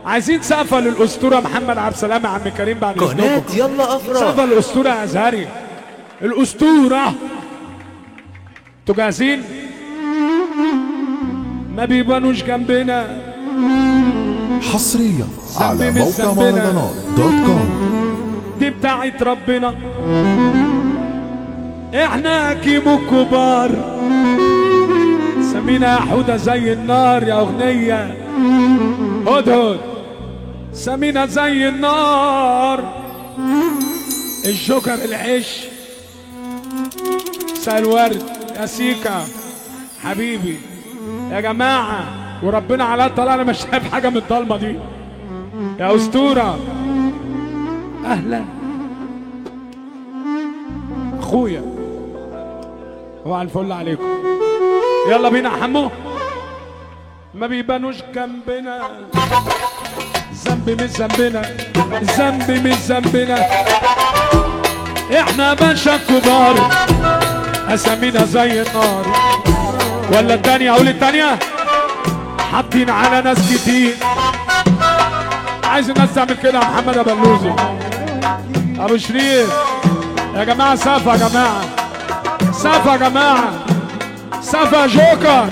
عايزين سقفه للاسطوره محمد عبد السلام يا عم كريم بعد قناة اذنكم يلا افراح سقفه للاسطوره يا ازهري الاسطوره انتوا جاهزين ما بيبانوش جنبنا حصريا على ذنبي مش موقع ذنبنا. مهرجانات دوت كوم دي بتاعت ربنا احنا كيمو كبار سمينا يا حودة زي النار يا اغنية هدهد سمينا زي النار الجوكر العش سالورد يا سيكا حبيبي يا جماعة وربنا على طلع انا مش شايف حاجة من الضلمة دي يا اسطورة اهلا اخويا هو على الفل عليكم يلا بينا يا حمو ما بيبانوش جنبنا ذنبي مش ذنبنا ذنبي مش ذنبنا احنا باشا كبار اسامينا زي النار ولا التانية اقول التانية حاطين على ناس كتير عايز الناس تعمل كده يا محمد ابو اللوزي ابو شريف يا جماعه سقف يا جماعه سقف يا جماعه سقف يا جوكر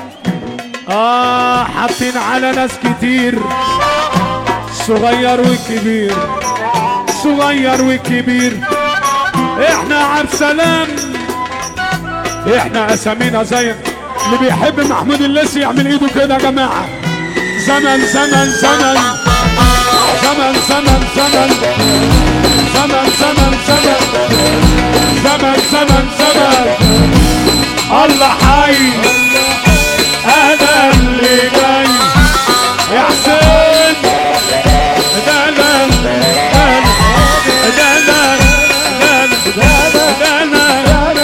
اه حاطين على ناس كتير صغير وكبير صغير وكبير احنا عبد سلام احنا اسامينا زي اللي بيحب محمود الليسي يعمل ايده كده يا جماعه زمن زمن زمن زمن زمن زمن زمن زمن زمن زمن زمن زمن الله حي انا اللي جاي يا حسين ده انا ده انا ده انا ده انا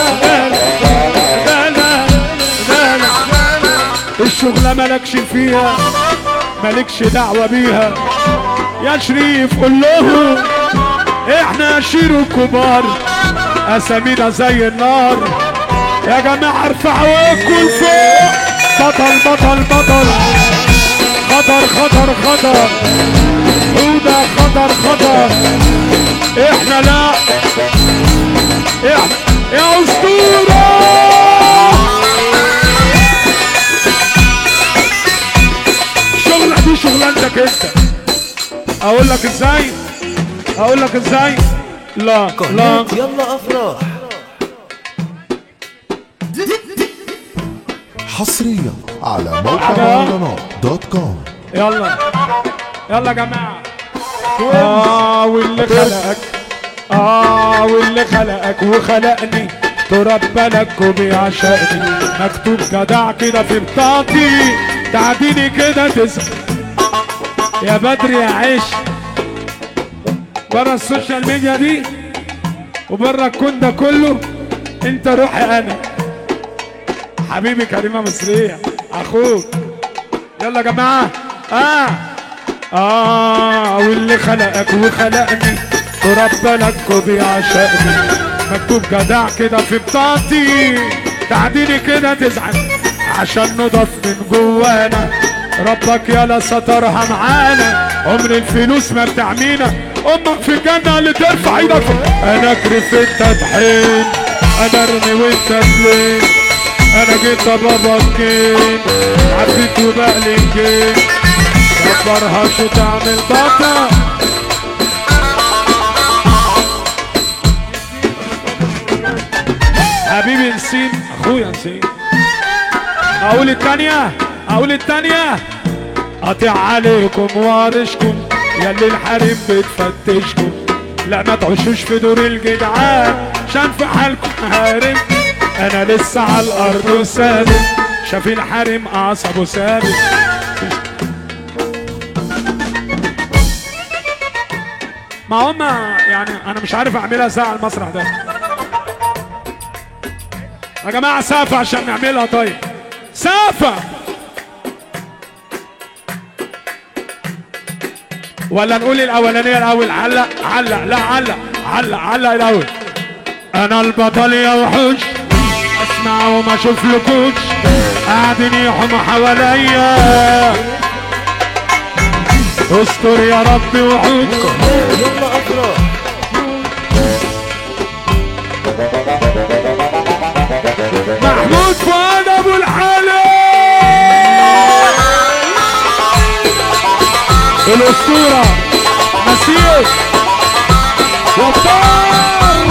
ده انا ده انا الشغلة مالكش فيها مالكش دعوة بيها يا شريف قول لهم احنا شيرو كبار اسامينا زي النار يا جماعة ارفعوا ايدكم لفوق بطل بطل بطل خطر خطر خطر هودا خطر خطر احنا لا احنا يا اسطورة الشغلة دي شغلانتك انت اقول لك ازاي اقول لك ازاي لا لا قناة يلا افراح حصريا على موقع حاجة. مهرجانات دوت كوم يلا يلا يا جماعة اه واللي خلقك اه واللي خلقك وخلقني تربى لك وبيعشقني مكتوب جدع كده في بطاقتي تعديني كده تسأل يا بدر يا عيش بره السوشيال ميديا دي وبره الكون ده كله انت روحي انا حبيبي كريمه مصريه اخوك يلا يا جماعة اه اه واللي خلقك وخلقني وربى لك وبيعشقني مكتوب جدع كده في بطاقتي تعديني كده تزعل عشان نضف من جوانا ربك يلا سترها معانا عمر الفلوس ما بتعمينا امك في الجنة اللي ترفع ايدك انا كرف انت تحين انا ارمي وانت تلين انا جيت بابا كين عفيت وبقلي كين كبرها شو تعمل بطة حبيبي نسيم اخويا نسيم اقول التانية اقول التانية قاطع عليكم وارشكم ياللي الحريم بتفتشكم لا ما تعيشوش في دور الجدعان عشان في حالكم هارم انا لسه على الارض ثابت شاف الحريم اعصابه ثابت ما هم يعني انا مش عارف اعملها ازاي على المسرح ده يا جماعه سقف عشان نعملها طيب سقفه ولا نقول الاولانيه الاول علق علق لا علق علق علق الاول انا البطل يا وحوش اسمع وما اشوف لكوش قاعدين يحوموا حواليا استر يا رب وحود يلا افراح محمود فؤاد ابو الحالي الاسطوره مسير وطار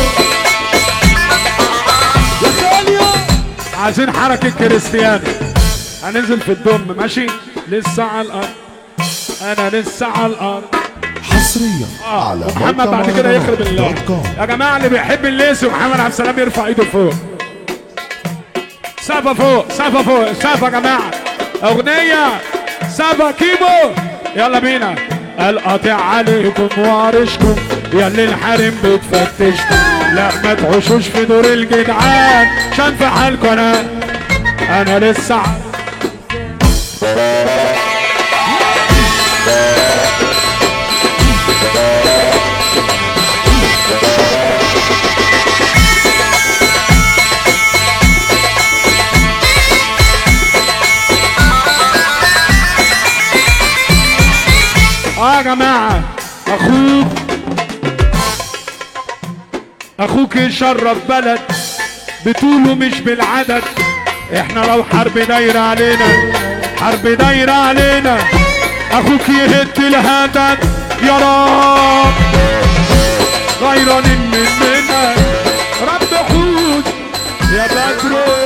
يا خالية عايزين حركه كريستيانو هننزل في الدم ماشي لسه على الارض انا لسه على الارض حصريا على محمد موقع بعد كده يخرب مهرجانات الله دوت كوم يا جماعه اللي بيحب الليس ومحمد عبد السلام يرفع ايده فوق سقفه فوق سقفه فوق سقفه يا جماعه اغنيه سقفه كيبو يلا بينا القاطع عليكم وارشكم يا اللي الحريم بتفتشكم لا ما تخشوش في دور الجدعان عشان في حالكم انا انا لسه اه يا جماعه اخوك اخوك يشرف بلد بطوله مش بالعدد احنا لو حرب دايره علينا حرب دايره علينا اخوك يهد الهدد يا رب غيران مننا رب حوت يا بدر